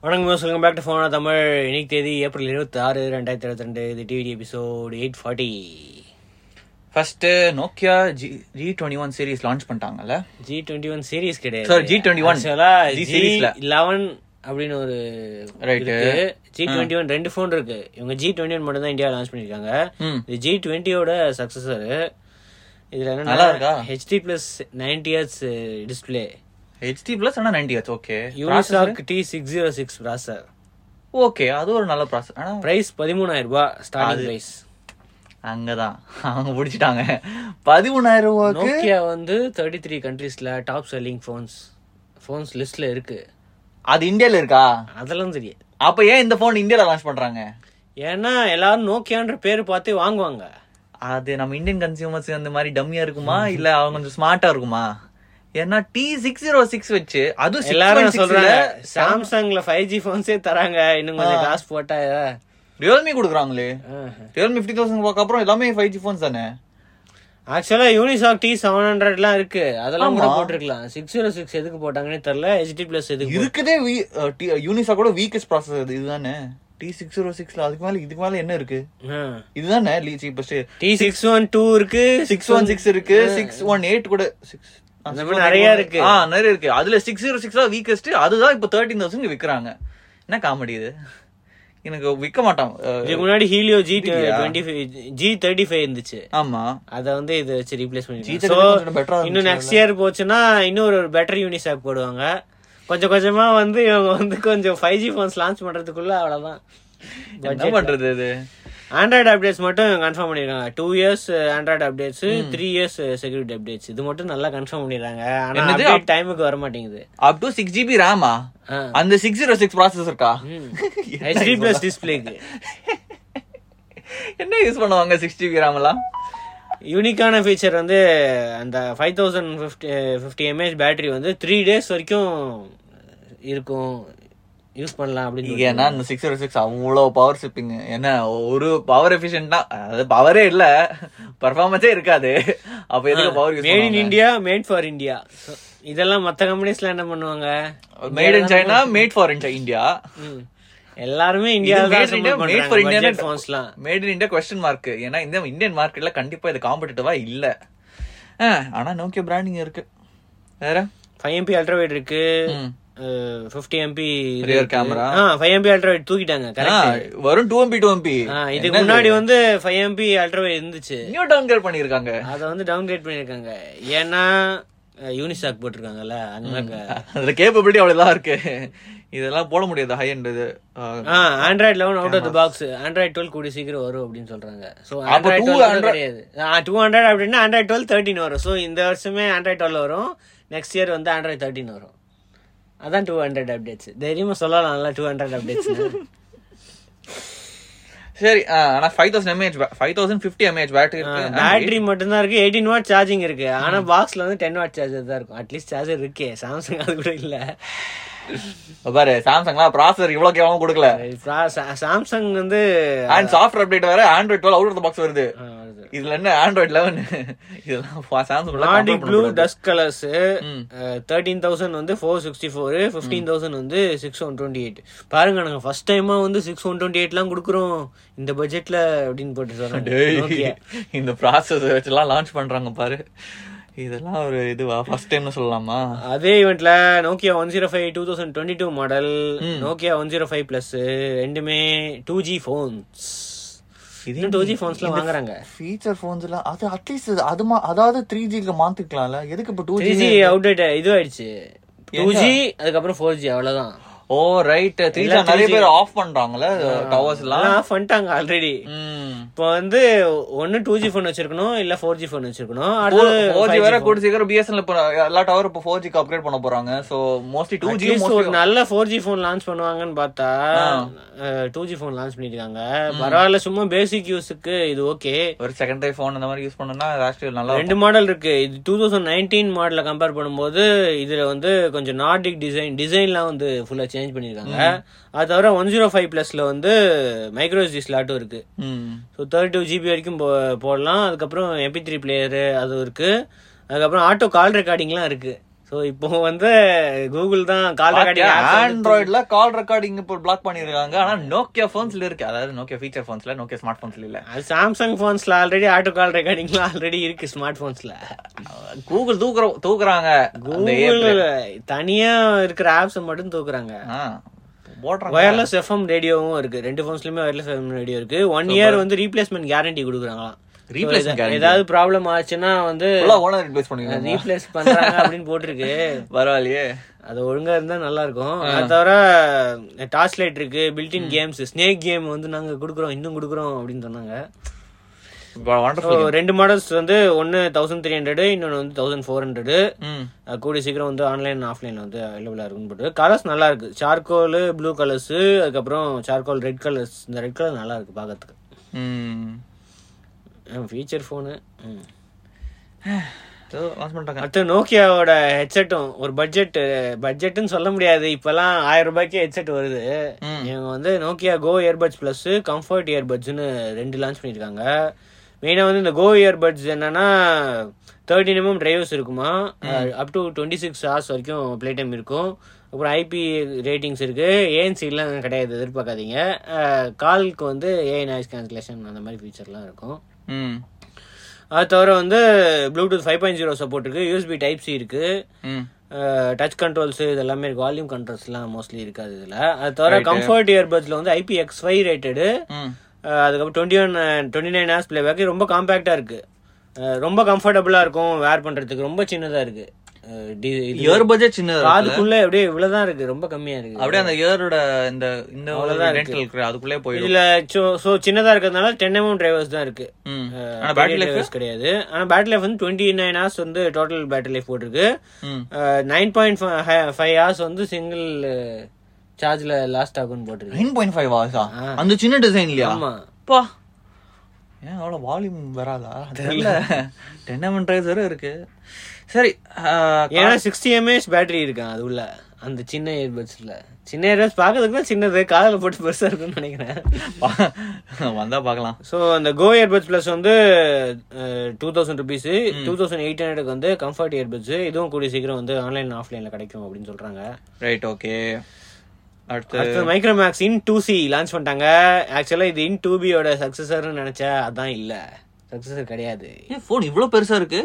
வணக்கம் welcome back to ஃபோனா தமிழ் இன்னைக்கு தேதி ஏப்ரல் இருபத்தி ஆறு ரெண்டாயிரத்தி இருபத்தி ரெண்டு இது டிவிடி episode eight forty first Nokia G G twenty one series launch பண்ணிட்டாங்கல்ல ஜி டுவெண்ட்டி ஒன் சீரிஸ் கிடையாது Sorry, G21. G G series ல. லெவன் அப்படின்னு ஒரு Right. ஜி டுவெண்ட்டி ஒன் ரெண்டு ஃபோன் இருக்கு இவங்க ஜி டுவெண்ட்டி ஒன் மட்டும் தான் இந்தியா லான்ச் பண்ணிருக்காங்க ம் இது ஜி டுவெண்ட்டியோட சக்சஸர் இதுல நல்லா இருக்கா? HD plus ninety hertz display HD plus ஆனால் ninety H okay Unisoc T six zero six processor okay அது ஒரு நல்ல ப்ராசஸ் ஆனால் பிரைஸ் பதிமூணாயிரம் ரூபாய் ஸ்டார்டிங் பிரைஸ் அங்கதான் அவங்க பிடிச்சிட்டாங்க பதிமூணாயிரம் ரூபாய்க்கு நோக்கியா வந்து தேர்ட்டி த்ரீ கண்ட்ரீஸ்ல டாப் செல்லிங் ஃபோன்ஸ் ஃபோன்ஸ் லிஸ்ட்ல இருக்கு அது இந்தியால இருக்கா அதெல்லாம் தெரியாது அப்ப ஏன் இந்த போன் இந்தியால லான்ச் பண்றாங்க ஏன்னா எல்லாரும் நோக்கியான்ற பேர் பார்த்து வாங்குவாங்க அது நம்ம இந்தியன் கன்சியூமர்ஸ் அந்த மாதிரி டம்மியா இருக்குமா இல்ல அவங்க கொஞ்சம் ஸ்மார்ட்டா இருக்குமா ஏன்னா டி சிக்ஸ் ஜீரோ சிக்ஸ் வச்சு அதுவும் எல்லாரும் சொல்றாங்க சாம்சங்ல ஃபைவ் ஜி போன்ஸே தராங்க இன்னும் கொஞ்சம் காசு போட்டா ரியல்மி கொடுக்குறாங்களே ரியல்மி ஃபிஃப்டி தௌசண்ட் அப்புறம் எல்லாமே ஃபைவ் ஜி ஃபோன்ஸ் தானே ஆக்சுவலா யூனிசாக் டி செவன் ஹண்ட்ரட்லாம் இருக்கு அதெல்லாம் கூட போட்டிருக்கலாம் சிக்ஸ் ஜீரோ சிக்ஸ் எதுக்கு போட்டாங்கன்னே தெரியல ஹெச்டி பிளஸ் எதுக்கு இருக்குதே யூனிசா கூட வீக்கஸ்ட் ப்ராசஸ் இதுதானே டி சிக்ஸ் ஜீரோ சிக்ஸ்ல அதுக்கு மேல இதுக்கு மேல என்ன இருக்கு இதுதானே cheapest T six one two இருக்கு சிக்ஸ் ஒன் சிக்ஸ் இருக்கு சிக்ஸ் ஒன் எயிட் கூட சிக்ஸ் அந்த மாதிரி நிறைய இருக்கு. ஆ நிறைய இருக்கு அதுல சிக்ஸ் ஜீரோ சிக்ஸ் தான் வீக்கஸ்ட் அதுதான் இப்போ தேர்ட்டீன் தௌசண்ட் விக்கிறாங்க என்ன காமெடி இது எனக்கு விற்க மாட்டான் அஹ், இதுக்கு முன்னாடி Helio G twenty five G thirty five இருந்துச்சு ஆமா அத வந்து இதை வச்சு ரீப்ளேஸ் பண்ணி G35 ஸோ கொஞ்சம் better ஆ இன்னும் நெக்ஸ்ட் இயர் போச்சுன்னா இன்னும் ஒரு பெட்டர் யூனிசாக் போடுவாங்க கொஞ்சம் கொஞ்சமா வந்து இவங்க வந்து கொஞ்சம் ஃபைவ் ஜி ஃபோன்ஸ் லான்ச் பண்றதுக்குள்ள அவ்வளவுதான் என்ன பண்றது இது ஆண்ட்ராய்டு அப்டேட்ஸ் மட்டும் கன்ஃபார்ம் பண்ணிருக்காங்க two years Android updates three years security updates இது மட்டும் நல்லா கன்ஃபார்ம் பண்ணிடுறாங்க ஆனா என்னது? அப்டேட் டைமுக்கு வர மாட்டேங்குது அப் டு சிக்ஸ் ஜிபி ரேமா ஆ. அந்த சிக்ஸ் ஜீரோ சிக்ஸ் ப்ராசஸ் இருக்கா ஹெச்டி பிளஸ் டிஸ்பிளேக்கு என்ன யூஸ் பண்ணுவாங்க சிக்ஸ் ஜிபி ரேம் எல்லாம் யூனிக்கான ஃபீச்சர் வந்து அந்த five thousand fifty fifty mAh battery வந்து த்ரீ டேஸ் வரைக்கும் இருக்கும் யூஸ் பண்ணலாம் அப்படின்னு ஏன்னா இந்த சிக்ஸ் ஜீரோ சிக்ஸ் அவ்வளோ பவர் சிப்பிங் என்ன ஒரு பவர் எஃபிஷியன்ட் தான் அது பவரே இல்ல பர்ஃபார்மன்ஸே இருக்காது அப்ப எதுக்கு power use made in India made for India இதெல்லாம் மத்த கம்பெனிஸ்ல என்ன பண்ணுவாங்க made in China made for India ம். எல்லாருமே இந்தியாவில் தான் மேட் support மேட் ஃபார் பண்றாங்க இந்தியா budget phonesலாம் made in India question mark ஏன்னா இந்த இந்தியன் மார்க்கெட்ல கண்டிப்பா இது காம்படிட்டிவா இல்ல ஆ, ஆனா நோக்கியா பிராண்டிங் இருக்கு வேற ஃபைவ் எம்பி அல்ட்ராவைட் இருக்கு ம். Fifty MB Rear camera. Five MB ultrawide தூக்கிட்டாங்க ஆ, கரெக்ட் வரும் டூ எம்பி டூ எம்பி இதுக்கு முன்னாடி வந்து ஃபைவ் எம்பி அல்ட்ராவைட் இருந்துச்சு நியூ டவுன் கிரேட் பண்ணிருக்காங்க அதை வந்து டவுன்கிரேட் பண்ணிருக்காங்க ஏன்னா யூனிசாக் போட்டிருக்காங்கல்ல அங்க அதுல கேப்பபிலிட்டி அவ்வளவுதான் இருக்கு இதெல்லாம் போட முடியாது ஹை அண்ட் இது ஆ, Android eleven out of the box Android twelve கூடிய சீக்கிரம் வரும் அப்படின்னு சொல்றாங்க ஸோ அப்ப ஆண்ட்ராய்ட் 2 டுவெல் Android- கிடையாது டூ ஹண்ட்ரட் அப்படின்னா ஆண்ட்ராய்ட் டுவெல் தேர்ட்டின் வரும் ஸோ இந்த வருஷமே ஆண்ட்ராய்ட் டுவெல் வரும் நெக்ஸ்ட் இயர் வந்து ஆண்ட்ராய்ட் தேர்ட்டின் வரும் அதான் டூ ஹண்ட்ரட் அப்டேட்ஸ் தைரியமா சொல்லலாம்ல டூ ஹண்ட்ரட் அப்டேட்ஸ் சரி ஆ, ஆனா five thousand mAh five thousand fifty mAh battery இருக்கு பேட்டரி மட்டும்தான் இருக்கு எயிட்டீன் வாட் சார்ஜிங் இருக்கு ஆனா பாக்ஸ்ல வந்து டென் வாட் சார்ஜர் தான் இருக்கும் அட்லீஸ்ட் சார்ஜர் இருக்கே சாம்சங் அது கூட இல்ல பாரு சாம்சங்லாம் ப்ராசஸர் இவ்வளவு கேவலமா கொடுக்கல சாம்சங் வந்து அண்ட் சாஃப்ட்வேர் அப்டேட் வேற Android twelve out of box வருது ஆ, வருது. இதுல என்ன ஆண்ட்ராய்ட் லெவன் இதெல்லாம் Samsung Nordic blue dust colours ம். தேர்ட்டீன் தௌசண்ட் வந்து four sixty four fifteen thousand வந்து சிக்ஸ் ஒன் டுவெண்ட்டி எயிட் பாருங்க நாங்க ஃபர்ஸ்ட் டைமா வந்து சிக்ஸ் ஒன் டுவெண்ட்டி எயிட்லாம் கொடுக்குறோம் இந்த பட்ஜெட்ல அப்படின்னு போட்டு சொல்றாங்க இந்த ப்ராசஸ் வச்சுலாம் லான்ச் பண்றாங்க பாரு இதெல்லாம் ஒரு இதுவா ஃபர்ஸ்ட் டைம்னு சொல்லலாமா அதே இவெண்ட்ல Nokia one zero five two thousand twenty two model Nokia one zero five plus ரெண்டுமே டூ ஜி ஃபோன்ஸ் இது டூ ஜி ஃபோன்ஸ்லாம் வாங்குறாங்க ஃபீச்சர் ஃபோன்ஸ் எல்லாம் அது அட்லீஸ்ட் அது மா- அதாவது த்ரீ ஜிக்கு மாத்திக்கலாம்ல எதுக்கு இப்போ two three G G outdated இது ஆயிடுச்சு டூ ஜி அதுக்கப்புறம் ஃபோர் ஜி அவ்வளவுதான் ஓ ரைட் த்ரீ ஜி நிறைய பேர் ஆஃப் பண்றாங்கல்ல டவர்ஸ் எல்லாம் ஆஃப் பண்ணிட்டாங்க ஆல்ரெடி ம் இப்போ வந்து ஒன்னு டூ ஜி ஃபோன் வச்சிருக்கணும் இல்ல ஃபோர் ஜி ஃபோன் வச்சிருக்கணும் அடுத்து ஃபோர் ஜி வேற கூட சீக்கிரம் பிஎஸ்என்எல் இப்போ எல்லா டவர் இப்போ ஃபோர் ஜிக்கு அப்கிரேட் பண்ண போறாங்க so mostly two G Atleast ஒரு நல்ல ஃபோர் ஜி ஃபோன் லான்ச் பண்ணுவாங்கன்னு பார்த்தா டூ ஜி ஃபோன் லான்ச் பண்ணிருக்காங்க பரவாயில்ல சும்மா பேசிக் யூஸுக்கு இது ஓகே ஒரு செகண்டரி ஃபோன் இந்த மாதிரி யூஸ் பண்ணனா ஆக்சுவலி நல்லா ரெண்டு மாடல் இருக்கு இது டூ தௌசண்ட் நைன்டீன் மாடல கம்பேர் பண்ணும்போது இதுல வந்து கொஞ்சம் நார்டிக் டிசைன் டிசைன்லாம் வந்து ஃபுல்லா சேஞ்ச் பண்ணிருக்காங்க அது தவிர ஒன் ஜீரோ ஃபைவ் பிளஸ்ல வந்து மைக்ரோ எஸ்டி ஸ்லாட்டும் இருக்கு ம் ஸோ தேர்ட்டி டூ ஜிபி வரைக்கும் போ- போடலாம் அதுக்கப்புறம் எம்பி த்ரீ பிளேயரு அது இருக்கு அதுக்கப்புறம் ஆட்டோ கால் ரெக்கார்டிங்லாம் இருக்கு ஸோ இப்போ வந்து கூகுள் தான் கால் ரெக்கார்டிங் ஆண்ட்ராய்ட்ல கால் ரெக்கார்டிங் இப்போ பிளாக் பண்ணிருக்காங்க ஆனா நோக்கியா போன்ஸ்ல இருக்கு அதாவது நோக்கியா ஃபீச்சர் போன்ஸ்ல நோக்கியா ஸ்மார்ட் போன்ஸ்ல இல்ல அது சாம்சங் ஃபோன்ஸ்ல ஆல்ரெடி ஆட்டோ கால் ரெக்கார்டிங்லாம் ஆல்ரெடி இருக்கு ஸ்மார்ட் போன்ஸ்ல கூகுள் தூக்குற தூக்குறாங்க அந்த கூகுள் தனியா இருக்கிற ஆப்ஸ் மட்டும் தூக்குறாங்க ஆ, போடுறாங்க ஒயர்லெஸ் எஃப்எம் ரேடியோவும் இருக்கு ரெண்டு ஃபோன்ஸ்லயுமே ஒயர்லெஸ் எஃப்எம் ரேடியோ இருக்கு ஒன் இயர் வந்து ரீப்ளேஸ்மெண்ட் கேரண்டி கொடுக்குறாங்களாம் So, Replacement எதா- guarantee? ஏதாவது ப்ராப்ளம் ஆச்சுன்னா வந்து ஓனர் ரிப்ளேஸ் பண்ணிருக்காங்க ரீப்ளேஸ் பண்றாங்க அப்படின்னு போட்டிருக்கு பரவாயில்லையே அது ஒழுங்கா இருந்தா நல்லா இருக்கும் அது தவிர டார்ச் லைட் இருக்கு பில்டின் கேம்ஸ் ஸ்னேக் கேம் வந்து நாங்க குடுக்குறோம் இன்னும் குடுக்குறோம் அப்படின்னு சொன்னாங்க So, வண்டர்ஃபுல் ரெண்டு மாடல்ஸ் வந்து ஒன்னு தௌசண்ட் த்ரீ ஹண்ட்ரட் இன்னொன்னு வந்து தௌசண்ட் ஃபோர் ஹண்ட்ரட் ம் கூடிய சீக்கிரம் வந்து ஆன்லைன் ஆஃப்லைன்ல வந்து அவைலபிளா இருக்குன்னு போட்டு கலர்ஸ் நல்லா இருக்கு சார்கோல் ப்ளூ கலர்ஸ் அதுக்கப்புறம் சார்கோல் ரெட் கலர்ஸ் இந்த ரெட் கலர் நல்லா இருக்கு பார்க்கறதுக்கு ம் ஃபீச்சர் ஃபோனு ஏதோ லான்ச் பண்ணிட்டாங்க அடுத்து நோக்கியாவோட ஹெட்செட்டும் ஒரு பட்ஜெட் பட்ஜெட்னு சொல்ல முடியாது இப்பெல்லாம் ஆயிரம் ரூபாய்க்கு ஹெட்செட் வருது ம். இவங்க வந்து Nokia Go Earbuds Plus Comfort இயர்பட்ஸ்னு ரெண்டு லான்ச் பண்ணியிருக்காங்க மெயினாக வந்து இந்த கோ இயர்பட்ஸ் என்னன்னா தேர்ட்டின் எம்எம் டிரைவர்ஸ் இருக்குமா up to twenty six hours வரைக்கும் ப்ளே டைம் இருக்கும் அப்புறம் ஐபி ரேட்டிங்ஸ் இருக்கு ஏஎன்சிலாம் கிடையாது எதிர்பார்க்காதீங்க காலுக்கு வந்து ஏஐ நாய்ஸ் கேன்சலேஷன் அந்த மாதிரி ஃபீச்சர்லாம் இருக்கும் ம் அது தவிர வந்து Bluetooth five point zero support இருக்கு யூஎஸ்பி டைப் சி இருக்கு ம் டச் கண்ட்ரோல்ஸ் இது எல்லாமே இருக்கு வால்யூம் கண்ட்ரோல்ஸ்லாம் மோஸ்ட்லி இருக்காது இதுல அது தவிர கம்ஃபர்ட் இயர்பட்ஸ்ல வந்து ஐபி எக்ஸ் ஃபைவ் ரேட்டடு ம் அதுக்கப்புறம் twenty one twenty nine hours playback ரொம்ப காம்பேக்டா இருக்கு அஹ் ரொம்ப கம்ஃபர்டபுளா இருக்கும் வேர் பண்றதுக்கு ரொம்ப சின்னதா இருக்கு அஹ் டி- இது இயர் பட்ஜெட் சின்னதா இருக்கு. காதுக்குள்ள அப்படியே இவ்வளவுதான் இருக்கு ரொம்ப கம்மியா இருக்கு அப்படியே அந்த இயரோட இந்த இந்த டென்டல் இருக்கிற அதுக்குள்ளே போயிடும் இதுல சோ சின்னதா இருக்கிறதுனால டென் எம்எம் டிரைவர்ஸ் தான் இருக்கு ம் அஹ் ஆனா பெரிய பேட்டரி லைஃப் drivers கிடையாது ஆனா பேட்டரி லைஃப் வந்து டுவெண்ட்டி நைன் ஹவர்ஸ் வந்து டோட்டல் பேட்டரி லைஃப் போட்டிருக்கு ம் நைன் பாயிண்ட் ஃபைவ் ஹவர்ஸ் வந்து சிங்கிள் சார்ஜ்ல லாஸ்ட் ஆகும்னு போட்டிருக்கு நைன் பாயிண்ட் ஃபைவ் ஆசா அந்த சின்ன டிசைன் இல்லையா ஆமா பா ஏன் அவ்வளவு வால்யூம் வராதா தெரியல டென் எம்என் ட்ரைசரும் இருக்கு சரி ஆஹ், ஏன்னா சிக்ஸ்டி எம்ஏஹெச் பேட்டரி இருக்கான் அது உள்ள அந்த சின்ன இயர்பட்ஸ்ல சின்ன இயர்பட்ஸ் பாக்கிறதுக்கு தான் சின்னது காதுல போட்டு பெருசா இருக்கும்னு நினைக்கிறேன் வந்தா பார்க்கலாம் ஸோ அந்த கோ இயர்பட்ஸ் பிளஸ் வந்து two thousand rupees two thousand eight ஹண்ட்ரடுக்கு வந்து கம்ஃபர்ட் இயர்பட்ஸ் இதுவும் கூடிய சீக்கிரம் வந்து ஆன்லைன் ஆஃப்லைன்ல கிடைக்கும் அப்படின்னு சொல்றாங்க ரைட் ஓகே அடுத்து அடுத்து Micromax In two C launch பண்ணிட்டாங்க ஆக்சுவலா இது இன் டூ பியோட சக்சஸர்னு நினைச்சா அதான் இல்ல சக்சஸர் கிடையாது ஏன் ஃபோன் இவ்வளவு பெருசா இருக்கு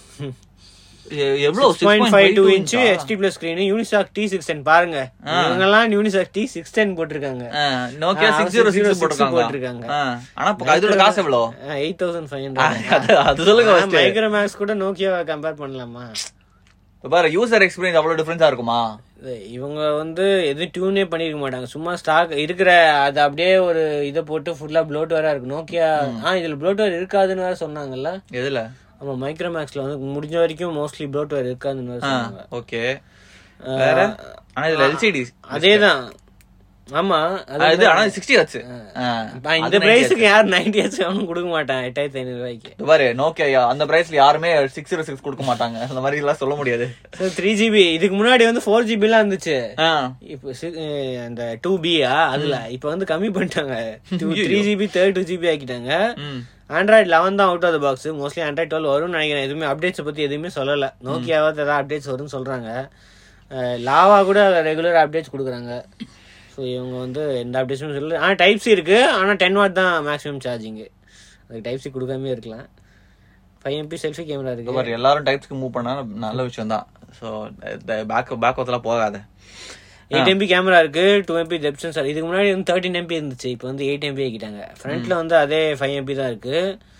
எ- எவ்வளவு பாயிண்ட் ஃபைவ் டூ 6.52 இன்ச்சு inch-ஆ? HD plus screen Unisoc T six ten பாருங்க இவங்கெல்லாம் யூனிசாக் டி சிக்ஸ் டென் போட்டிருக்காங்க ஆ, நோக்கியா ஆ, சிக்ஸ் ஜீரோ 606 சிக்ஸ் போட்டிருக்காங்க போட்டிருக்காங்க. ஆ, ஆனா இப்ப இதோட காசு எவ்வளோ எயிட் தௌசண்ட் ஃபைவ் அது அது சொல்லுங்க ஹண்ட்ரட் first. மைக்ரோமேக்ஸ் கூட நோக்கியாவை கம்பேர் பண்ணலாமா இப்ப பாரு யூசர் எக்ஸ்பீரியன்ஸ் அவ்வளவு டிஃபரன்ஸா இருக்குமா இது இவங்க வந்து எதுவும் டியூனே பண்ணிருக்க மாட்டாங்க சும்மா ஸ்டாக் இருக்கிற அது அப்படியே ஒரு இதை போட்டு ஃபுல்லா ப்ளோட்வேரா இருக்கு நோக்கியா ஆ இதுல ப்ளோட்வேர் இருக்காதுன்னு வேற சொன்னாங்கல்ல எதுல ஆமா மைக்ரோமேக்ஸ்ல வந்து முடிஞ்ச வரைக்கும் மோஸ்ட்லி ப்ளோட்வேர் இருக்காதுன்னு வேற சொன்னாங்க ஓகே வேற ஆனா இதுல எல்சிடி அதேதான் ஆமா அது இது ஆனா சிக்ஸ்டி ஆச்சு நான் இந்த பிரைஸுக்கு யார் நைன்டி ஹெச் அவனும் கொடுக்க மாட்டான் எட்டாயிரத்தி ஐநூறு ரூபாய்க்கு பாரு நோக்கியா அந்த பிரைஸ்ல யாருமே சிக்ஸ் ஜீரோ சிக்ஸ் கொடுக்க மாட்டாங்க அந்த மாதிரி எல்லாம் சொல்ல முடியாது த்ரீ ஜிபி இதுக்கு முன்னாடி வந்து ஃபோர் ஜிபிலாம் இருந்துச்சு ஆ, இப்போ சி- அஹ் அந்த டூ பியா அதுல இப்போ வந்து கம்மி பண்ணிட்டாங்க three GB third two GB ஆக்கிட்டாங்க ம். ஆண்ட்ராய்ட் லெவன் தான் out of the box mostly Android twelve வரும்னு நினைக்கிறேன் எதுவுமே அப்டேட்ஸ் பத்தி எதுவுமே சொல்லல நோக்கியாவது ஏதாவது அப்டேட்ஸ் வரும்னு சொல்றாங்க லாவா கூட ரெகுலர் அப்டேட்ஸ் கொடுக்குறாங்க ஸோ இவங்க வந்து எந்த அப்டேட்ஸும் சொல்லல ஆனால் டைப் சி இருக்கு ஆனால் டென் வாட் தான் மேக்ஸிமம் சார்ஜிங்கு அதுக்கு டைப் சி கொடுக்காம இருக்கலாம் ஃபைவ் எம்பி செல்ஃபி கேமரா இப்ப இருக்கு பாரு எல்லாரும் டைப்ஸ்க்கு மூவ் பண்ணா நல்ல விஷயம் தான் சோ பேக் பேக் ஒத்தலாம் போகாத எயிட் எம்பி கேமரா இருக்கு டூ எம்பி டெப் சென்சார் இதுக்கு முன்னாடி வந்து தேர்ட்டின் எம்பி இருந்துச்சு இப்போ வந்து எயிட் எம்பி ஆக்கிட்டாங்க ஃப்ரண்ட்ல வந்து அதே ஃபைவ் எம்பி தான் இருக்கு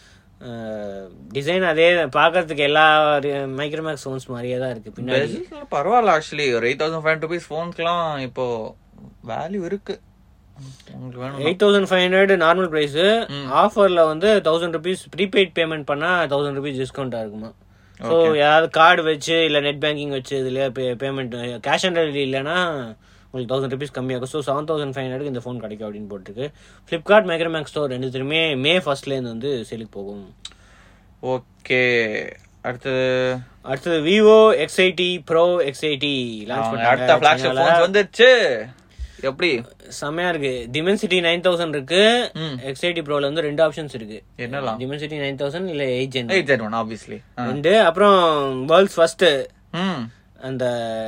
டிசைன் அதே பார்க்கறதுக்கு எல்லா மைக்ரோமேக்ஸ் ஃபோன்ஸ் மாதிரியே தான் இருக்கு பின்னாடி Bezel பரவாயில்ல ஆக்சுவலி ஒரு எயிட் தௌசண்ட் ஃபைவ் ருபீஸ் ஃபோன்ஸ்க்குலாம் இப்போ வேல்யூ இருக்கு உங்களுக்கு வேணும் eight thousand five hundred normal price ஆஃபர்ல வந்து தௌசண்ட் ருபீஸ் ப்ரீபெய்ட் பேமெண்ட் பண்ணா தௌசண்ட் ருபீஸ் டிஸ்கவுண்ட் இருக்குமா ஸோ ஏதாவது கார்டு வச்சு இல்லை நெட் பேங்கிங் வச்சு இதுல பேமெண்ட் கேஷ் ஆன் டெலிவரி இல்லைன்னா உங்களுக்கு தௌசண்ட் ருபீஸ் கம்மியாகும் so seven thousand five hundred இந்த ஃபோன் கிடைக்கும் அப்படின்னு போட்டிருக்கு ஃப்ளிப்கார்ட் மைக்ரோமேக்ஸ் ஸ்டோர் ரெண்டுத்துலையுமே மே ஃபர்ஸ்ட்லேருந்து வந்து சேலுக்கு போகும் ஓகே அடுத்தது அடுத்தது Vivo X eighty Pro X eighty launch அடுத்த ஃபிளாக்ஷிப் பண்ணாங்க ஃபோன்ஸ் வந்துச்சு எப்படி செம்மையா இருக்கு டிமென்சிட்டி நைன் தௌசண்ட் இருக்கு ம். எக்ஸ் எயிட்டி ப்ரோல வந்து ரெண்டு ஆப்ஷன்ஸ் இருக்கு என்னலாம் டிமென்சிட்டி நைன் தௌசண்ட் இல்ல eight Gen eight Gen one obviously ரெண்டு அப்புறம் வேர்ல்ட்ஸ் ஃபர்ஸ்ட் ம் அந்த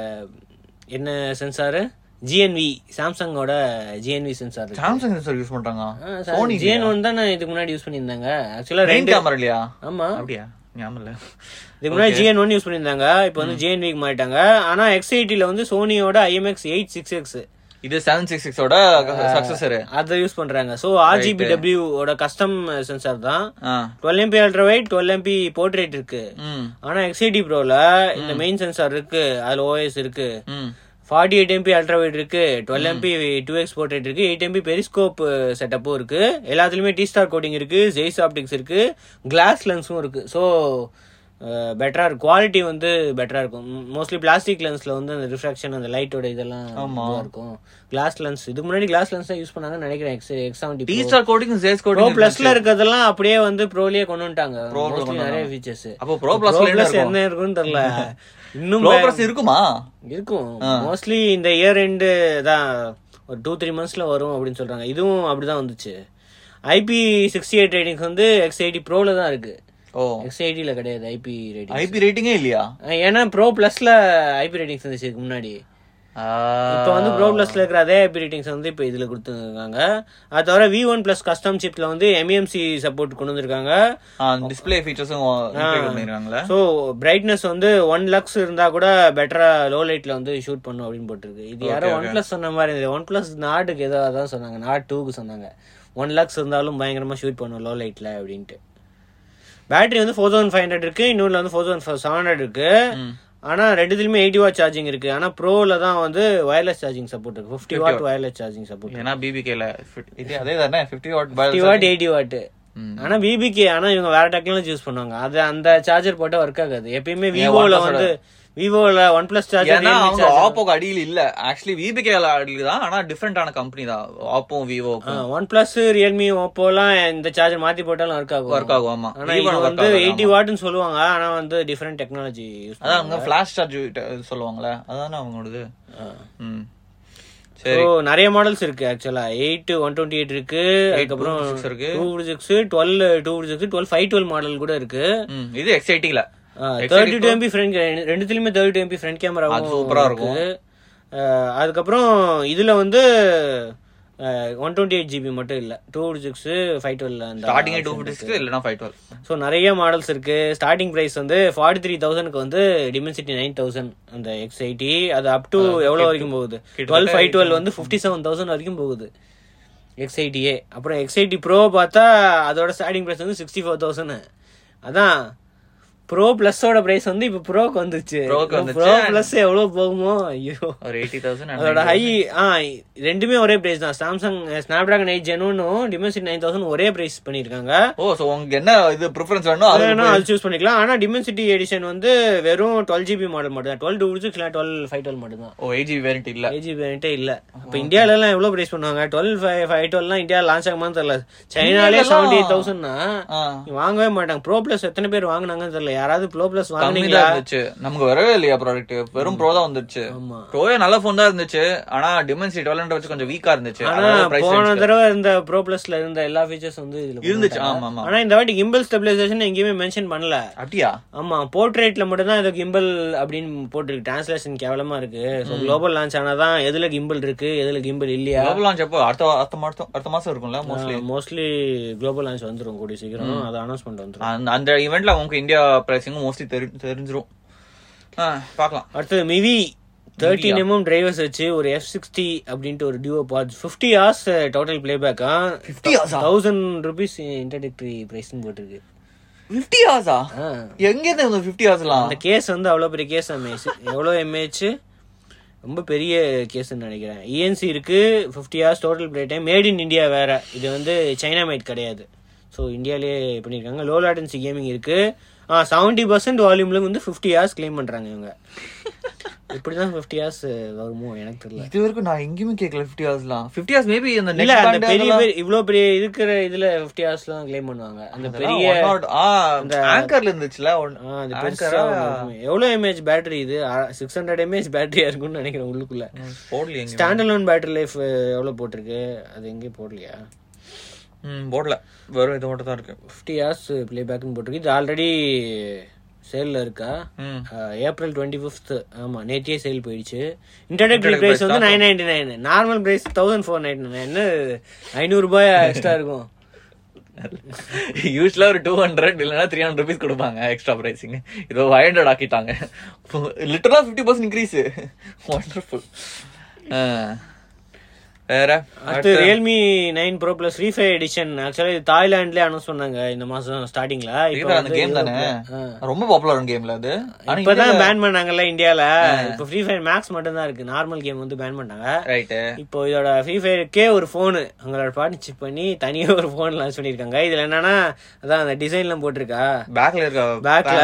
என்ன சென்சாரு ஜிஎன்வி சாம்சங்கோட GNV sensor Samsung sensor use பண்றாங்க சோனி ஜிஎன் ஒன் தான் நான் இதுக்கு முன்னாடி யூஸ் பண்ணியிருந்தாங்க ஆக்சுவலா மெயின் ரெண்டு கேமரா இல்லையா ஆமா அப்படியா ஞாபகம் இல்ல இதுக்கு முன்னாடி ஜிஎன் ஒன் யூஸ் பண்ணியிருந்தாங்க இப்போ வந்து ஜிஎன்விக்கு மாறிட்டாங்க ஆனா எக்ஸ் எயிட்டில வந்து சோனியோட ஐஎம்எக்ஸ் எயிட் சிக்ஸ் எக்ஸ் இது செவன் சிக்ஸ் சிக்ஸோட சக்சஸர் அதை யூஸ் பண்றாங்க ஸோ ஆர்ஜிபிடபிள்யூ ஓட கஸ்டம் சென்சார் தான் ஆ twelve MB ultra wide twelve MB portrait இருக்கு ம் ஆனா எக்ஸ்ஐடி ப்ரோல இந்த மெயின் சென்சார் இருக்கு அதுல ஓஎஸ் இருக்கு ம் forty eight MB ultra wide இருக்கு twelve MB two X portrait இருக்கு எயிட் எம்பி பெரிஸ்கோப் செட்டப்பும் இருக்கு எல்லாத்துலயுமே டி ஸ்டார் கோட்டிங் இருக்கு ஜெய்ஸ் ஆப்டிக்ஸ் இருக்கு கிளாஸ் லென்ஸும் இருக்கு ஸோ பெட்டரா இருக்கும் குவாலிட்டி வந்து பெட்டரா இருக்கும் மோஸ்ட்லி பிளாஸ்டிக் லென்ஸ்ல வந்து அந்த ரிஃப்ராக்ஷன் அந்த லைட்டோட இதெல்லாம் இதுவா இருக்கும் கிளாஸ் லென்ஸ் இதுக்கு முன்னாடி கிளாஸ் லென்ஸ் தான் யூஸ் பண்ணாங்கன்னு நினைக்கிறேன் X X seventy T star coating Zeiss Pro coating பிளஸ்ல இருக்கிறதெல்லாம் அப்படியே வந்து ப்ரோலயே கொண்டு வந்துட்டாங்க Mostly நிறைய ஃபீச்சர்ஸ் அப்போ ப்ரோ பிளஸ்ல என்ன பிளஸ் இருக்கும் என்ன இருக்குன்னு தெரியல இன்னும் ப்ரோ பிளஸ் இருக்குமா இருக்கும் மோஸ்ட்லி இந்த இயர் எண்டு தான் ஒரு டூ த்ரீ மந்த்ஸ்ல வரும் அப்படின்னு சொல்றாங்க இதுவும் அப்படிதான் வந்துச்சு ஐபி சிக்ஸ்டி எயிட் ரேட்டிங்ஸ் வந்து எக்ஸ் எயிட்டி ப்ரோல தான் இருக்கு ஓ எக்ஸ் எயிட்டில கிடையாது ஐபி ரேட்டிங் ஐபி ரேட்டிங்கே இல்லையா ஏன்னா ப்ரோ பிளஸ்ல ஐபி ரேட்டிங்ஸ் இருந்துச்சு இதுக்கு முன்னாடி இப்போ வந்து ப்ரோ பிளஸ்ல இருக்கிற அதே ஐபி ரேட்டிங்ஸ் வந்து இப்போ இதுல கொடுத்துருக்காங்க அது தவிர வி ஒன் பிளஸ் கஸ்டம் சிப்ல வந்து எம்இஎம்சி சப்போர்ட் கொண்டு வந்திருக்காங்க டிஸ்ப்ளே ஃபீச்சர்ஸும் இன்க்ளூட் பண்ணிருக்காங்களா ஸோ பிரைட்னஸ் வந்து ஒன் லக்ஸ் இருந்தா கூட பெட்டரா லோ லைட்ல வந்து ஷூட் பண்ணும் அப்படின்னு போட்டிருக்கு இது யாரோ ஒன் பிளஸ் சொன்ன மாதிரி இருந்தது ஒன் பிளஸ் நாட்டுக்கு ஏதோ அதான் சொன்னாங்க நாட் டூக்கு சொன்னாங்க ஒன் லேக்ஸ் இருந்தாலும் பயங்கரமா ஷூட் பண்ணும் லோ லைட்ல அப்படின்ட்டு பேட்டரி வந்து ஃபோர் தௌசண்ட் ஃபைவ் ஹண்ட்ரட் இருக்கு இன்னொன்று வந்து ஃபோர் தௌசண்ட் செவன் ஹண்ட்ரட் இருக்கு ஆனா ரெண்டுத்துலயுமே எயிட்டி வாட் சார்ஜிங் இருக்கு ஆனா ப்ரோல தான் வந்து வயர்லெஸ் சார்ஜிங் சப்போர்ட் இருக்கு fifty watt wireless charging support ஏன்னா பிபிகேல இது அதே தானே fifty watt fifty watt eighty watt ஆனா பிபிகே ஆனா இவங்க வேற டெக்னாலஜி யூஸ் பண்ணுவாங்க அது அந்த சார்ஜர் போட்டா ஒர்க் ஆகாது எப்பயுமே விவோல வந்து விவோல ஒன் பிளஸ் ஏன்னா சார்ஜர் அவங்க ஆப்போக்கு அடியில் இல்ல ஆக்சுவலி விபிகேல அடியில் தான் ஆனா டிஃபரெண்டான கம்பெனி தான் Oppo Vivo OnePlus Realme ஓப்போலாம் இந்த சார்ஜர் மாத்தி போட்டாலும் ஒர்க் ஆகும் ஒர்க் ஆகும் ஆமா ஆனா இது வந்து எயிட்டி வாட்னு சொல்லுவாங்க ஆனா வந்து டிஃபரெண்ட் டெக்னாலஜி யூஸ் அதான் அவங்க ஃபிளாஷ் சார்ஜ் சொல்லுவாங்களே அதானே அவங்களோடது ம் ஸோ நிறைய மாடல்ஸ் இருக்கு ஆக்சுவலா எயிட் ஒன் டுவெண்ட்டி எயிட் இருக்கு அதுக்கப்புறம் 256 இருக்கு. Two six twelve two six twelve five twelve model கூட இருக்கு ம் இது எக்ஸைட்டிங்ல தேர்ட்டி டூ எம்பி ஃப்ரண்ட் ரெண்டுத்துலயுமே thirty two MB front camera அது சூப்பரா இருக்கும். அதுக்கப்புறம் இதுல வந்து ஒன் டுவெண்ட்டி எயிட் ஜிபி மட்டும் இல்ல டூ சிக்ஸ் ஃபைவ் டுவெல் அந்த ஸ்டார்டிங் டூ ஃபிஃப்டி சிக்ஸ் இல்லைனா ஃபைவ் டுவெல் ஸோ நிறைய மாடல்ஸ் இருக்கு ஸ்டார்டிங் பிரைஸ் வந்து ஃபார்ட்டி த்ரீ தௌசண்ட்க்கு வந்து டிமென்சிட்டி நைன் தௌசண்ட் அந்த எக்ஸ் எயிட்டி அது அப் டு எவ்வளோ வரைக்கும் போகுது டுவெல் ஃபைவ் டுவெல் வந்து ஃபிஃப்டி செவன் தௌசண்ட் வரைக்கும் போகுது எக்ஸ் எயிட்டியே அப்புறம் எக்ஸ் எயிட்டி ப்ரோ பார்த்தா அதோட ஸ்டார்டிங் பிரைஸ் வந்து சிக்ஸ்டி ஃபோர் தௌசண்ட் அதான் ப்ரோ பிளஸோட பிரைஸ் வந்து இப்போ ப்ரோக்கு வந்துச்சு Pro-க்கு வந்துச்சு. ப்ரோ பிளஸ் எவ்வளவு போகுமோ ஐயோ ஒரு எயிட்டி தௌசண்ட் அதோட ஹை ஆ ரெண்டுமே ஒரே பிரைஸ் தான் சாம்சங் ஸ்னாப் டிராகன் எயிட் ஜெனுனும் டிமென்சிட்டி நைன் தௌசண்ட் ஒரே பிரைஸ் பண்ணியிருக்காங்க ஓ சோ உங்களுக்கு என்ன இது ப்ரிஃபரன்ஸ் வேணும் அது வேணா அது சூஸ் பண்ணிக்கலாம் ஆனா டிமென்சிட்டி எடிஷன் வந்து வெறும் டுவெல் ஜிபி மாடல் மட்டும் தான் டுவெல் டூ சிக்ஸ் இல்லை டுவெல் ஃபைவ் டுவெல் மட்டும் தான் ஓ எயிட் ஜிபி வேரியன்ட் இல்ல ஏஜி வேரியன்ட்டே இல்ல இப்போ இந்தியால எல்லாம் எவ்வளவு பிரைஸ் பண்ணுவாங்க டுவெல் ஃபைவ் ஃபைவ் டுவெல்லாம் இந்தியா லான்ச் ஆகுமான்னு தெரியல சைனாலே செவன்டி எயிட் தௌசண்ட்னா ஆ. வாங்கவே மாட்டாங்க ப்ரோ பிளஸ் எத்தனை பேர் வாங்குனாங்கன்னு தெரியல யாராவது ப்ரோ பிளஸ் கம்மி வாங்குனீங்களா தான் இருந்துச்சு நமக்கு வரவே இல்லையா ப்ராடக்ட் வெறும் ப்ரோ தான் வந்துச்சு ஆமா ப்ரோவே நல்ல ஃபோன் தான் இருந்துச்சு ஆனா டிமென்சிட்டி டுவெல் வச்சு கொஞ்சம் வீக்கா இருந்துச்சு ஆனா அதனால price போன range- தடவை இருந்த ப்ரோ பிளஸ்ல இருந்த எல்லா ஃபீச்சர்ஸ் வந்து இதுல கொண்டு இருந்துச்சு வந்துட்டாங்க. ஆமா ஆமா ஆனா இந்த வாட்டி கிம்பிள் ஸ்டெபிலைசேஷன் எங்கேயுமே மென்ஷன் பண்ணல அப்படியா ஆமா போர்ட்ரேட்ல மட்டும் தான் இது கிம்பிள் அப்படின்னு போட்டிருக்கு டிரான்ஸ்லேஷன் கேவலமா இருக்கு ஸோ குளோபல் லான்ச் ஆனாதான் எதுல கிம்பிள் இருக்கு எதுல கிம்பிள் இல்லையா குளோபல் லான்ச் எப்போ அடுத்த அடுத்த மாசம் அடுத்த மாசம் இருக்கும்ல மோஸ்ட்லி மோஸ்ட்லி குளோபல் லான்ச் வந்துரும் கூடிய சீக்கிரம் அது அனௌன்ஸ்மெண்ட் வந்துரும் அந்த அந்த ஈவெண்ட்ல உங்களுக்கு இந்தியா பிரைசிங்கும் மோஸ்ட்லி தெரிஞ்சிரும் ஆ, பார்க்கலாம் அடுத்தது மிவி தேர்ட்டின் எம்எம் டிரைவர்ஸ் வச்சு ஒரு எஃப் சிக்ஸ்டி அப்படின்ட்டு ஒரு duo parts fifty hours total பிளேபேக்கா 50 hours ஆ? தௌசண்ட் ருபீஸ் இன்டர்டெக்டரி பிரைஸ்னு போட்டிருக்கு ஃபிஃப்டி ஹவர்ஸா ஆ. எங்க இருந்து இந்த ஃபிஃப்டி ஹவர்ஸ்லாம் அந்த கேஸ் வந்து அவ்வளோ பெரிய கேஸ் எம்ஏஹெச் எவ்வளோ எம்ஏஹெச் ரொம்ப பெரிய கேஸ்ன்னு நினைக்கிறேன் இஎன்சி இருக்கு fifty hours total play time made in India வேற இது வந்து சைனா மேட் கிடையாது ஸோ இந்தியாலேயே பண்ணியிருக்காங்க லோ லேட்டன்சி கேமிங் இருக்கு ஆ செவன்டி பர்சன்ட் வால்யூம்ல வந்து ஃபிஃப்டி ஹவர்ஸ் கிளைம் பண்றாங்க இவங்க இப்படிதான் ஃபிஃப்டி ஹவர்ஸ் வருமோ எனக்கு தெரியல இது வரைக்கும் நான் எங்கேயுமே கேட்கல ஃபிஃப்டி ஹவர்ஸ்லாம் ஃபிஃப்டி ஹவர்ஸ் மேபி அந்த இல்ல நெக்ஸ்ட் அந்த பெரிய பெரிய இவ்வளவு பெரிய இருக்கிற இதுல ஃபிஃப்டி ஹவர்ஸ்லாம் கிளைம் பண்ணுவாங்க அந்த பெரிய ஆங்கர்ல இருந்துச்சுல ஒன்- ஆ, அது பெருசா ஒண்ணு இருக்குமே. எவ்வளவு எம்ஏஹெச் பேட்டரி இது சிக்ஸ் ஹண்ட்ரட் எம்ஏஹெச் பேட்டரியா இருக்கும்னு நினைக்கிறேன் உள்ளுக்குள்ள போடலையே எங்க ஸ்டாண்ட் அலோன் பேட்டரி லைஃப் எவ்வளவு போட்டிருக்கு அது எங்கேயும் போடலையா ம் போடல வெறும் இது மட்டும் தான் இருக்கு ஃபிஃப்டி ஹவர்ஸ் ப்ளே பேக்னு போட்டிருக்கு இது ஆல்ரெடி சேல்ல இருக்கா ம். ஏப்ரல் டுவெண்ட்டி ஃபிஃப்த் ஆமா நேத்தியே சேல் போயிடுச்சு இன்ட்ரடக்டரி பிரைஸ் வந்து nine ninety nine normal price thousand four ninety nine என்ன ஐநூறு ரூபாய் எக்ஸ்ட்ரா இருக்கும் யூஸ்வலா ஒரு டூ ஹண்ட்ரட் இல்லைன்னா த்ரீ ஹண்ட்ரட் ருபீஸ் கொடுப்பாங்க எக்ஸ்ட்ரா பிரைசிங் இதோ ஃபைவ் ஹண்ட்ரட் ஆக்கிட்டாங்க லிட்டரா ஃபிஃப்டி பர்சன்ட் இன்க்ரீஸ் ஒண்டர்ஃபுல் வேற அடுத்து Realme nine Pro plus Free Fire edition ஆக்சுவலா இது தாய்லாண்ட்லயே அனௌன்ஸ் பண்ணாங்க இந்த மாசம் ஸ்டார்டிங்ல இப்போ அந்த கேம் தானே ரொம்ப பாப்புலர் கேம்ல அது ஆனா இப்பதான் பேன் பண்ணாங்கல்ல இந்தியால இப்போ ஃப்ரீ ஃபயர் மேக்ஸ் மட்டும் தான் இருக்கு நார்மல் கேம் வந்து பேன் பண்ணாங்க ரைட்டு இப்போ இதோட ஃப்ரீ ஃபயருக்கே ஒரு ஃபோனு அவங்களோட பார்ட்னர்ஷிப் பண்ணி தனியா ஒரு ஃபோன் லான்ச் பண்ணிருக்காங்க இதுல என்னன்னா அதான் அந்த டிசைன்லாம் போட்டிருக்கா பேக்ல இருக்க பேக்ல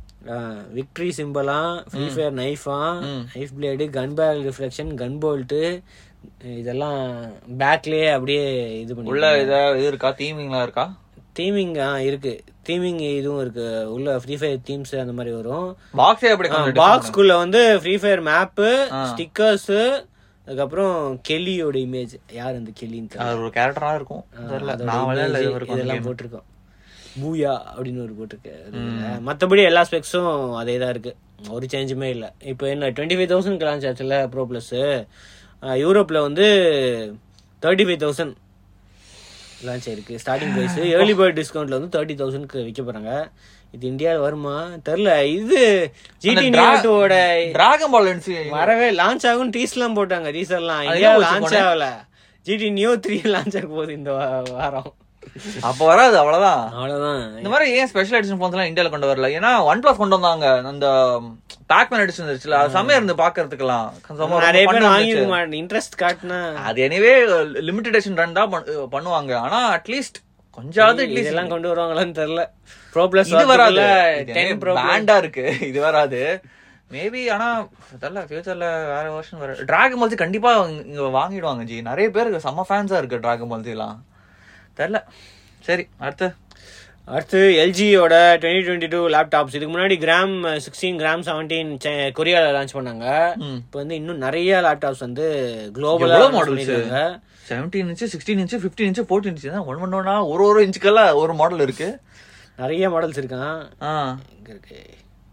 விக்டரி சிம்பிளா ஃப்ரீ ஃபயர் நைஃபா knife blade gun pack reflection gun bolt இதெல்லாம் பேக்லயே அப்படியே இது பண்ணி உள்ள இத இது இருக்கா தீமிங்லாம் இருக்கா தீமிங் இருக்கு தீமிங் இதுவும் இருக்கு உள்ள ஃப்ரீ ஃபயர் தீம்ஸ் அந்த மாதிரி வரும் பாக்ஸே எப்படி கொஞ்சம் பாக்ஸ்குள்ள வந்து ஃப்ரீ ஃபயர் மேப்பு ஸ்டிக்கர்ஸ் அதுக்கப்புறம் கெல்லியோட இமேஜ் யார் அந்த கெல்லின்னு தெரியல. அது ஒரு கேரக்டரா இருக்கும் தெரியல அதோட நான் விளையாடல image இது வரைக்கும் அந்த இதெல்லாம் game. போட்டிருக்கோம் பூயா அப்படின்னு ஒரு போட்டிருக்கு அதுல. மத்தபடி எல்லா ஸ்பெக்ஸும் அதே தான் இருக்கு ஒரு சேஞ்சுமே இல்ல இப்போ என்ன டுவெண்ட்டி ஃபைவ் தௌசண்ட் லான்ச் ஆச்சுல ப்ரோ பிளஸ் யூரோப்ல வந்து தேர்ட்டி ஃபைவ் தௌசண்ட் லான்ச் ஆயிருக்கு ஸ்டார்டிங் பிரைஸ் ஏர்லி பேர்ட் டிஸ்கவுண்ட்ல வந்து தேர்ட்டி தௌசண்ட்க்கு விற்க போறாங்க இது இந்தியாவில் வருமா தெரில இது ஜிடி நியோட்டோட டிராகன் பால் லென்ஸ் வரவே லான்ச் ஆகும் டீஸ்லாம் போட்டாங்க டீசர்லாம் இந்தியா லான்ச் ஆகல ஜிடி நியோ த்ரீ லான்ச் ஆக போகுது இந்த வா- வாரம் அப்ப வராது அவ்வளவுதான் அவ்வளவுதான் இந்த மாதிரி ஏன் ஸ்பெஷல் எடிஷன் போன்ஸ் எல்லாம் இந்தியால கொண்டு வரல ஏன்னா ஒன் பிளஸ் கொண்டு வந்தாங்க அந்த பேக்மேன் எடிஷன் இருந்துச்சுல அது செம்மையா இருந்து பாக்குறதுக்கெல்லாம் செம்ம ரொம்ப நிறைய fun பேர் ஆ வாங்கி இருந்துச்சு. மாட்டேன் இன்ட்ரெஸ்ட் காட்டினா அது எனிவே லிமிடெட் எடிஷன் ரன் தான் பண்ணு- பண்ணுவாங்க ஆனா அட்லீஸ்ட் கொஞ்சாவது at least இதெல்லாம் கொண்டு வருவாங்களான்னு தெரியல ப்ரோ பிளஸ் இது வராது டென் ப்ரோ பேண்டா இருக்கு இது வராது மேபி ஆனா தெரியல ஃபியூச்சர்ல வேற வெர்ஷன் வர டிராகன் பால்சி கண்டிப்பா இங்க- இங்க வாங்கிடுவாங்க ஜி நிறைய பேருக்கு செம்ம ஃபேன்ஸா இருக்கு டிராகன் பால்சி எல்லாம் தெரியல சரி அடுத்து அடுத்து எல்ஜியோட டுவெண்ட்டி டுவெண்ட்டி டூ லேப்டாப்ஸ் இதுக்கு முன்னாடி கிராம் சிக்ஸ்டீன் கிராம் செவன்டீன் கொரியால லான்ச் பண்ணாங்க ம். இப்போ வந்து இன்னும் நிறைய லேப்டாப்ஸ் வந்து குளோபலா எவ்வளவு models? பண்ணிருக்காங்க seventeen inch sixteen inch fifteen inch fourteen inch தான் ஒன் ஒன் ஒன்னா ஒரு ஒரு இன்ச்சுக்கெல்லாம் ஒரு மாடல் இருக்கு நிறைய மாடல்ஸ் இருக்கான் ஆ இங்க இருக்கு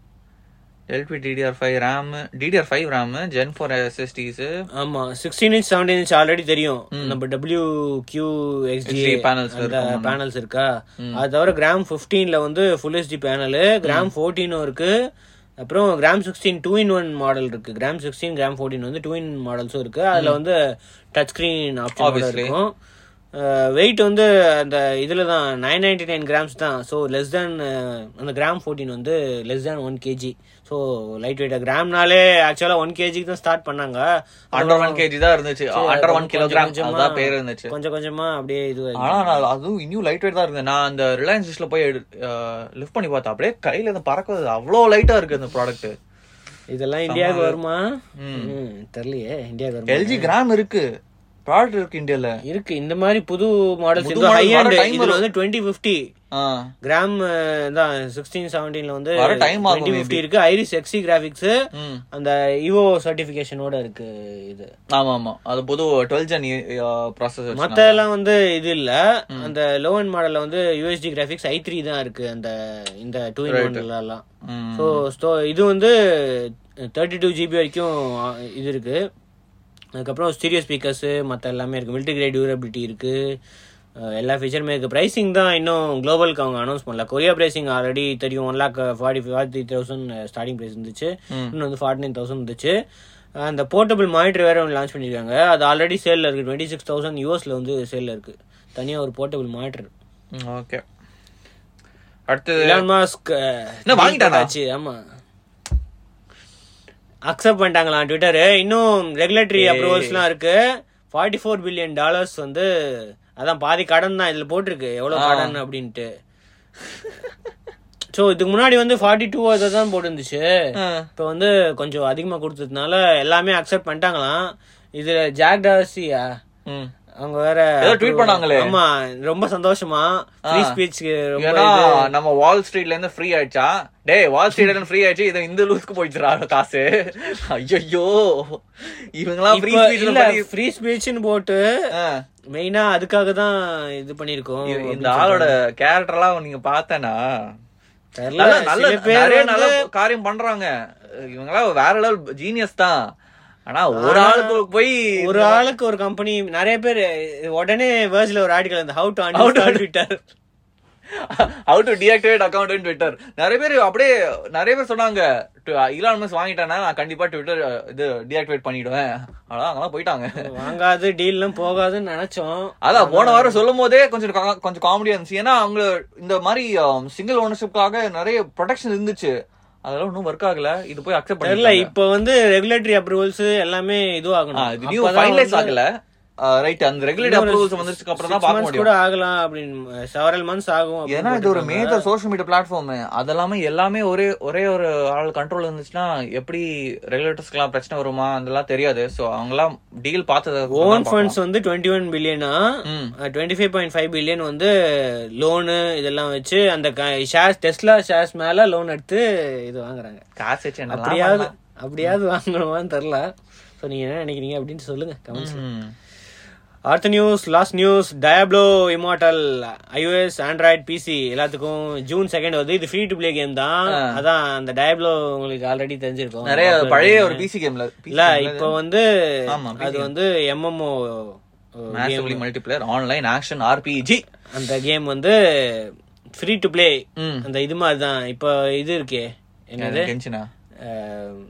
LP DDR five RAM DDR five RAM gen four SSDs ஆமா sixteen inch seventeen inch already தெரியும் நம்ம W Q XD HD panels அந்த பேனல்ஸ் இருக்கா அது தவிர கிராம் 15ல வந்து ஃபுல் ஹெச்டி பேனல் கிராம் ஃபோர்டீனும் இருக்கு அப்புறம் gram sixteen two in one model இருக்கு கிராம் சிக்ஸ்டீன் கிராம் ஃபோர்டீன் வந்து டூ இன் மாடல்ஸும் இருக்கு அதுல வந்து டச் ஸ்கிரீன் ஆப்ஷன் Obviously. இருக்கும் வெயிட் வந்து அந்த இதுல தான் நைன் நைன்டி நைன் கிராம்ஸ் தான் ஸோ லெஸ் தேன் அந்த கிராம் ஃபோர்டீன் வந்து less than one KG so light weight கிராம்னாலே ஆக்சுவலா ஒன் கேஜிக்கு தான் ஸ்டார்ட் பண்ணாங்க அண்டர் ஒன் கேஜி தான் இருந்துச்சு அண்டர் ஒன் கொஞ்சம் கிலோகிராம் கொஞ்சமா- அதான் பேர் இருந்துச்சு கொஞ்சம் கொஞ்சமா அப்படியே இது ஆனா நான் அதுவும் இன்னும் லைட் வெயிட் தான் இருக்கு நான் அந்த ரிலையன்ஸ் டிஷ்ல போய் லிஃப்ட் பண்ணி பார்த்தேன் அப்படியே கையில இருந்து பறக்குது அவ்வளவு லைட்டா இருக்கு அந்த ப்ராடக்ட் இதெல்லாம் இந்தியாவுக்கு வருமா ம், தெரியலையே இந்தியாவுக்கு வருமா எல்ஜி கிராம் இருக்கு ப்ராடக்ட் இருக்கு இந்தியால இருக்கு இந்த மாதிரி புது மாடல்ஸ் புது இருக்கு model ஹை வர அண்ட் time இதுல வந்து டுவெண்ட்டி ஃபிஃப்டி ஆ கிராம் தான் சிக்ஸ்டீன் செவன்டீன்ல வந்து வர time ஆகும் டுவெண்ட்டி ஃபிஃப்டி இருக்கு ஐரிஸ் எக்ஸி கிராபிக்ஸ் ம் அந்த இவோ சர்டிபிகேஷனோட இருக்கு இது ஆமா ஆமா அது புது டுவெல் ஜென் ப்ராசஸ் மத்த எல்லாம் வந்து இது இல்ல அந்த லோ அண்ட் மாடல்ல வந்து யூஎஸ்டி கிராபிக்ஸ் ஐ த்ரீ தான் இருக்கு அந்த இந்த டூ இன் ஒன்ல எல்லாம் ம். ஸோ இது வந்து தேர்ட்டி டூ ஜிபி வரைக்கும் ஆ, இது இருக்கு அதுக்கப்புறம் ஸ்டீரியோ ஸ்பீக்கர்ஸு மற்ற எல்லாமே இருக்கு மில்டி கிரேட் டியூரபிலிட்டி இருக்கு அஹ், எல்லா ஃபீச்சருமே இருக்கு ப்ரைசிங் தான் இன்னும் குளோபலுக்கு அவங்க அனௌன்ஸ் பண்ணல கொரியா ப்ரைசிங் ஆல்ரெடி தெரியும் one lakh forty forty thousand starting price இருந்துச்சு இன்னும் வந்து ஃபார்ட்டி நைன் தௌசண்ட் இருந்துச்சு அந்த போர்ட்டபிள் மானிட்டர் வேற ஒன்று லான்ச் பண்ணிருக்காங்க அது ஆல்ரெடி சேல்ல இருக்கு டுவெண்ட்டி சிக்ஸ் தௌசண்ட் யூஎஸ்ல வந்து சேல்ல இருக்கு தனியா ஒரு போர்ட்டபிள் மானிட்டர் ஓகே அடுத்தது இலான் மாஸ்க் என்ன வாங்கிட்டானா? ஆச்சு ஆமா அக்செப்ட் பண்ணிட்டாங்களாம் ட்விட்டர் இன்னும் ரெகுலேட்டரி அப்ரூவல்ஸ்லாம் இருக்கு ஃபார்ட்டி ஃபோர் பில்லியன் டாலர்ஸ் வந்து அதான் பாதி கடன் தான் இதுல போட்டிருக்கு எவ்வளவு கடன் அப்படின்ட்டு ஸோ இதுக்கு முன்னாடி வந்து ஃபார்ட்டி டூ அதை தான் போட்டுருந்துச்சு இப்போ வந்து கொஞ்சம் அதிகமா கொடுத்ததுனால எல்லாமே அக்செப்ட் பண்ணிட்டாங்களாம் இதுல ஜாக் டார்சியா ம் அவங்க வேற ஏதோ tweet பண்ணாங்களே. ஆமா ரொம்ப சந்தோஷமா ஃப்ரீ ஸ்பீச்க்கு ரொம்ப ஏன்னா நம்ம வால் ஸ்ட்ரீட்ல இருந்து ஃப்ரீ ஆயிடுச்சா டேய் வால் ஸ்ட்ரீட்ல இருந்து ஃப்ரீ ஆயிடுச்சு இது இந்த லூஸ்க்கு போயிடுச்சுடா காசு ஐயோ இவங்கலாம் ஃப்ரீ இப்ப இல்ல ஸ்பீச் ஃப்ரீ ஸ்பீச்னு போட்டு மெயினா அதுக்காக தான் இது பண்ணிருக்கோம் இந்த ஆளோட கேரக்டர்லாம் நீங்க பார்த்தனா தெரியல, நல்ல நல்ல சில பேர் நிறைய வந்து- நல்ல காரியம் பண்றாங்க இவங்களாம் வேற லெவல் ஜீனியஸ் தான் ஆனா ஒரு ஆளுக்கு போய் ஒரு ஆளுக்கு ஒரு கம்பெனி நிறைய பேர் உடனே வேர்ஸ்ல ஒரு ஆர்டிகல் அந்த how to uninstall Twitter how to deactivate account in Twitter நிறைய பேர் அப்படியே நிறைய பேர் சொன்னாங்க இலான் மஸ் வாங்கிட்டானா நான் கண்டிப்பா ட்விட்டர் இது டிஆக்டிவேட் பண்ணிடுவேன் அதான் அங்கதான் போயிட்டாங்க வாங்காது டீல்லாம் போகாதுன்னு நினைச்சோம் அதான் போன வாரம் சொல்லும் போதே கொஞ்சம் கா- கொஞ்சம் காமெடியா இருந்துச்சு ஏன்னா அவங்க இந்த மாதிரி சிங்கிள் ஓனர்ஷிப்காக நிறைய ப்ரொடெக்ஷன் இருந்துச்சு அதெல்லாம் ஒன்றும் ஒர்க் ஆகல இது போய் அக்செப்ட் தெரியல பண்ணல இப்போ வந்து ரெகுலேட்டரி அப்ரூவல்ஸ் எல்லாமே இதுவாகணும் நியூ அப்பதான் ஃபைனலைஸ் வந்து ஆகல ரைட் அந்த ரெகுலேட்டரி அப்ரூவல்ஸ் வந்துருச்சுக்கு அப்புறம் தான் six பார்க்க months முடியும் கூட ஆகலாம் அப்படின்னு செவரல் மந்த்ஸ் ஆகும் அப்படின்னு ஏன்னா இது ஒரு போட்டிருக்காங்க. மேஜர் சோஷியல் மீடியா பிளாட்ஃபார்ம் அதெல்லாமே எல்லாமே ஒரே ஒரே ஒரு ஆள் கண்ட்ரோல் இருந்துச்சுன்னா எப்படி ரெகுலேட்டர்ஸ்க்குலாம் பிரச்சனை வருமா அதெல்லாம் தெரியாது சோ அவங்கலாம் டீல் பார்த்தது ஓன் ஃபண்ட்ஸ் வந்து டுவெண்ட்டி ஒன் பில்லியனா ம். Twenty five point five billion வந்து லோனு இதெல்லாம் வச்சு அந்த ஷேர்ஸ் டெஸ்லா ஷேர்ஸ் மேல லோன் எடுத்து இது வாங்குறாங்க காசு வச்சு என்னலாம் அப்படியாவது பண்ணலாம். அப்படியாவது வாங்கணுமான்னு தெரில ஸோ நீங்க என்ன நினைக்கிறீங்க அப்படின்னு சொல்லுங்க கமெண்ட்ஸ் ம். அடுத்த news last news Diablo Immortal iOS Android PC எல்லாத்துக்கும் ஜூன் செகண்ட் வருது இது ஃப்ரீ டு ப்ளே கேம் தான் அதான் அந்த டயப்ளோ உங்களுக்கு ஆல்ரெடி தெரிஞ்சிருக்கும் நிறைய பழைய ஒரு பிசி கேம்ல இல்ல இப்போ வந்து ஆமா, அது வந்து MMO massively multiplayer online action RPG அந்த கேம் வந்து ஃப்ரீ டு ப்ளே ம் அந்த இது மாதிரி தான் இப்போ இது இருக்கே என்னது கென்சினா அஹ்,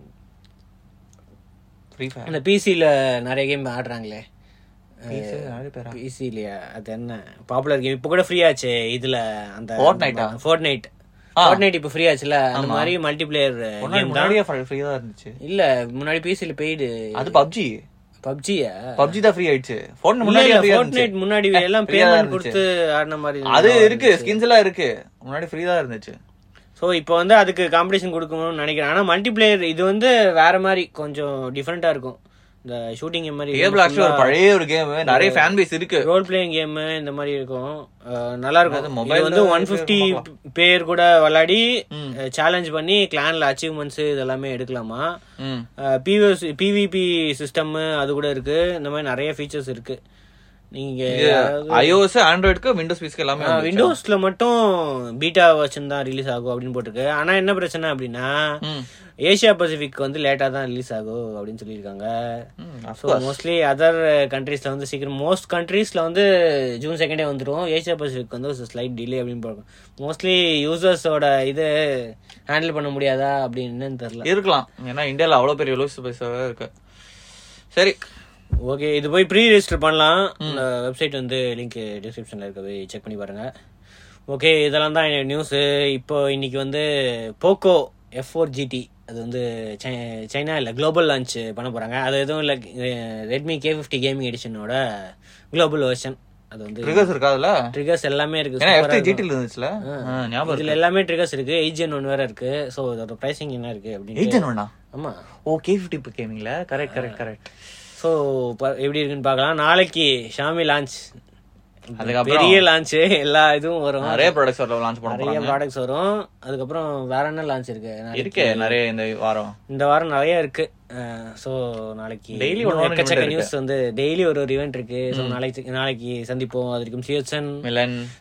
ஃப்ரீ ஃபயர் அந்த பிசில நிறைய கேம் ஆடுறாங்களே நிறைய பேரா பிசிலியா அது என்ன பாப்புலர் கேம் இப்போ கூட ஃப்ரீ ஆச்சு இதுல அந்த Fortnite ஆ? ஃபோர்ட் நைட் ஃபோர்ட் நைட் இப்போ ஃப்ரீ ஆச்சுல அந்த மாதிரி மல்டிபிளேயர் முன்னாடி கேம் தான் முன்னாடியே ஃப்ரீ தான் இருந்துச்சு இல்ல முன்னாடி பிசில பெய்டு அது பப்ஜி பப்ஜியா பப்ஜி தான் ஃப்ரீ ஆயிடுச்சு ஃபோன் இல்ல முன்னாடி இல்ல ஃப்ரீயா ஃபோர்ட் நைட் இருந்துச்சு முன்னாடி எல்லாம் free-ஆ தான் பேமெண்ட் இருந்துச்சு. கொடுத்து ஆடின மாதிரி அது இருக்கு ஸ்கின்ஸ் எல்லாம் இருக்கு முன்னாடி ஃப்ரீ தான் இருந்துச்சு ஸோ இப்போ வந்து அதுக்கு காம்படிஷன் கொடுக்கணும்னு நினைக்கிறேன் ஆனா மல்டிபிளேயர் இது வந்து வேற மாதிரி கொஞ்சம் டிஃப்ரெண்டா இருக்கும் இந்த ஷூட்டிங் மாதிரி டேபிள் ஆக்சுவலி ஒரு பழைய ஒரு கேம் நிறைய ஃபேன் பேஸ் இருக்கு ரோல் பிளேயிங் கேம் இந்த மாதிரி இருக்கும் அஹ் நல்லா அது இருக்கும் mobile இது வந்து ல ஒன் ஃபிஃப்டி பேர் கூட விளையாடி ம். சேலஞ்ச் பண்ணி கிளான்ல அச்சீவ்மெண்ட்ஸ் இதெல்லாமே எடுக்கலாமா ம் பிவிஎஸ் பிவிபி சிஸ்டம் அது கூட இருக்கு இந்த மாதிரி நிறைய ஃபீச்சர்ஸ் இருக்கு நீங்க iOS ஆண்ட்ராய்டுக்கு விண்டோஸ் பீஸ்க்கு எல்லாமே வந்துருச்சு. விண்டோஸ்ல மட்டும் பீட்டா வெர்ஷன் தான் ரிலீஸ் ஆகும் அப்படின்னு போட்டிருக்கு ஆனா என்ன பிரச்சனை அப்படின்னா ம். ஏசியா பசிபிக் வந்து லேட்டா தான் ரிலீஸ் ஆகும் அப்படின்னு சொல்லியிருக்காங்க ம், of so course. Mostly other கண்ட்ரீஸ்ல வந்து சீக்கிரம் மோஸ்ட் கண்ட்ரீஸ்ல வந்து ஜூன் செகண்டே வந்துடும் ஏசியா பசிபிக் வந்து ஸ்லைட் டிலே அப்படின்னு போடுறோம் மோஸ்ட்லி யூசர்ஸோட இது ஹேண்டில் பண்ண முடியாதா அப்படின்னு தெரியல இருக்கலாம் ஏன்னா இந்தியால அவ்வளவு பெரிய லூஸ் பைசாவே இருக்கு சரி ஓகே இது போய் ப்ரீ ரெஜிஸ்டர் பண்ணலாம் இந்த வெப்சைட் வந்து லிங்க் டிஸ்கிரிப்ஷன்ல இருக்க போய் செக் பண்ணி பாருங்க ஓகே இதெல்லாம் தான் நியூஸ் இப்போ இன்னைக்கு வந்து போக்கோ எஃப் ஃபோர் ஜிடி அது வந்து சை- சைனா இல்லை குளோபல் லான்ச் பண்ண போறாங்க அது எதுவும் இல்லை ரெட்மி கே ஃபிஃப்டி கேமிங் எடிஷனோட குளோபல் வெர்ஷன் அது வந்து ட்ரிகர்ஸ் இருக்கா அதுல ட்ரிகர்ஸ் எல்லாமே இருக்கு ஏன்னா super ஆ எஃப்டி இருக்கும். ஜிடில இருந்துச்சுல ஆ, ஞாபகம் இதுல எல்லாமே ட்ரிகர்ஸ் இருக்கு எயிட் ஒன் வேற இருக்கு ஸோ இதோட ப்ரைசிங் என்ன இருக்கு அப்படின்னு எயிட் ஜென் ஒன்னா ஆமா ஓ கே ஃபிஃப்டி இப்போ கேமிங்ல கரெக்ட் கரெக்ட் கரெக்ட் ஸோ எப்படி இருக்குன்னு பார்க்கலாம் நாளைக்கு ஷாமி லான்ச் அதுக்கப்புறம் பெரிய லான்ச் எல்லா இதுவும் வரும் நிறைய ப்ராடக்ட்ஸ் வரல லான்ச் பண்ண நிறைய போறாங்க ப்ராடக்ட்ஸ் வரும் அதுக்கப்புறம் வேற என்ன லான்ச் இருக்கு நாளைக்கு இருக்கே நிறைய இந்த வாரம் இந்த வாரம் நிறைய இருக்கு ஸோ நாளைக்கு Daily இன்னும் ஒரு ஒரு எக்கச்சக்க event நியூஸ் வந்து டெய்லி ஒரு ஒரு ஈவெண்ட் இருக்கு ஸோ நாளைக்கு நாளைக்கு சந்திப்போம் அது வரைக்கும் சிஎஸ்என் மிலன்